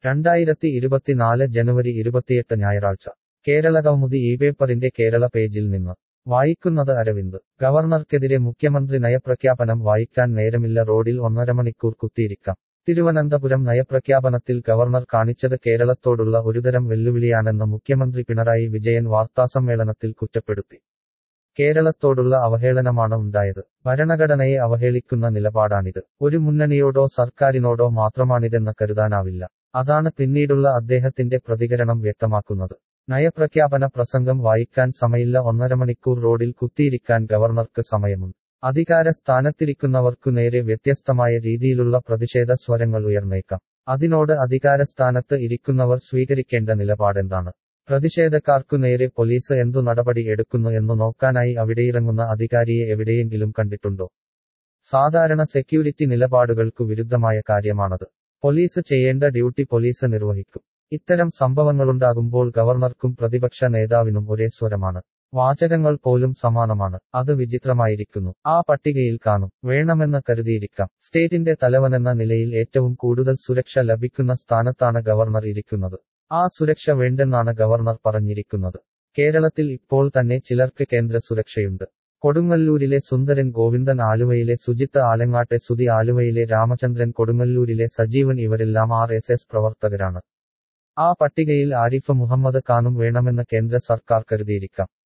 രണ്ടായിരത്തി ഇരുപത്തിനാല് ജനുവരി ഇരുപത്തിയെട്ട് ഞായറാഴ്ച കേരള കൗമുദി ഈ പേപ്പറിന്റെ കേരള പേജിൽ നിന്ന് വായിക്കുന്നത് അരവിന്ദ് ഗവർണർക്കെതിരെ മുഖ്യമന്ത്രി നയപ്രഖ്യാപനം വായിക്കാൻ നേരമില്ല റോഡിൽ ഒന്നര മണിക്കൂർ കുത്തിയിരിക്കാം തിരുവനന്തപുരം നയപ്രഖ്യാപനത്തിൽ ഗവർണർ കാണിച്ചത് കേരളത്തോടുള്ള ഒരുതരം വെല്ലുവിളിയാണെന്ന് മുഖ്യമന്ത്രി പിണറായി വിജയൻ വാർത്താസമ്മേളനത്തിൽ കുറ്റപ്പെടുത്തി കേരളത്തോടുള്ള അവഹേളനമാണ് ഉണ്ടായത് ഭരണഘടനയെ അവഹേളിക്കുന്ന നിലപാടാണിത് ഒരു മുന്നണിയോടോ സർക്കാരിനോടോ മാത്രമാണിതെന്ന് കരുതാനാവില്ല അതാണ് പിന്നീടുള്ള അദ്ദേഹത്തിന്റെ പ്രതികരണം വ്യക്തമാക്കുന്നത് നയപ്രഖ്യാപന പ്രസംഗം വായിക്കാൻ സമയില്ല ഒന്നര മണിക്കൂർ റോഡിൽ കുത്തിയിരിക്കാൻ ഗവർണർക്ക് സമയമുണ്ട് അധികാര സ്ഥാനത്തിരിക്കുന്നവർക്കു നേരെ വ്യത്യസ്തമായ രീതിയിലുള്ള പ്രതിഷേധ സ്വരങ്ങൾ ഉയർന്നേക്കാം അതിനോട് അധികാരസ്ഥാനത്ത് ഇരിക്കുന്നവർ സ്വീകരിക്കേണ്ട നിലപാടെന്താണ് പ്രതിഷേധക്കാർക്കു നേരെ പോലീസ് എന്തു നടപടി എടുക്കുന്നു എന്നു നോക്കാനായി അവിടെയിറങ്ങുന്ന അധികാരിയെ എവിടെയെങ്കിലും കണ്ടിട്ടുണ്ടോ സാധാരണ സെക്യൂരിറ്റി നിലപാടുകൾക്കു വിരുദ്ധമായ കാര്യമാണത് പോലീസ് ചെയ്യേണ്ട ഡ്യൂട്ടി പോലീസ് നിർവഹിക്കും ഇത്തരം സംഭവങ്ങളുണ്ടാകുമ്പോൾ ഗവർണർക്കും പ്രതിപക്ഷ നേതാവിനും ഒരേ സ്വരമാണ് വാചകങ്ങൾ പോലും സമാനമാണ് അത് വിചിത്രമായിരിക്കുന്നു ആ പട്ടികയിൽ കാണും വേണമെന്ന് കരുതിയിരിക്കാം സ്റ്റേറ്റിന്റെ തലവനെന്ന നിലയിൽ ഏറ്റവും കൂടുതൽ സുരക്ഷ ലഭിക്കുന്ന സ്ഥാനത്താണ് ഗവർണർ ഇരിക്കുന്നത് ആ സുരക്ഷ വേണ്ടെന്നാണ് ഗവർണർ പറഞ്ഞിരിക്കുന്നത് കേരളത്തിൽ ഇപ്പോൾ തന്നെ ചിലർക്ക് കേന്ദ്ര സുരക്ഷയുണ്ട് കൊടുങ്ങല്ലൂരിലെ സുന്ദരൻ ഗോവിന്ദൻ ആലുവയിലെ സുജിത്ത് ആലങ്ങാട്ടെ സുതി ആലുവയിലെ രാമചന്ദ്രൻ കൊടുങ്ങല്ലൂരിലെ സജീവൻ ഇവരെല്ലാം ആർ എസ് എസ് പ്രവർത്തകരാണ് ആ പട്ടികയിൽ ആരിഫ് മുഹമ്മദ് ഖാനും വേണമെന്ന് കേന്ദ്ര സർക്കാർ കരുതിയിരിക്കാം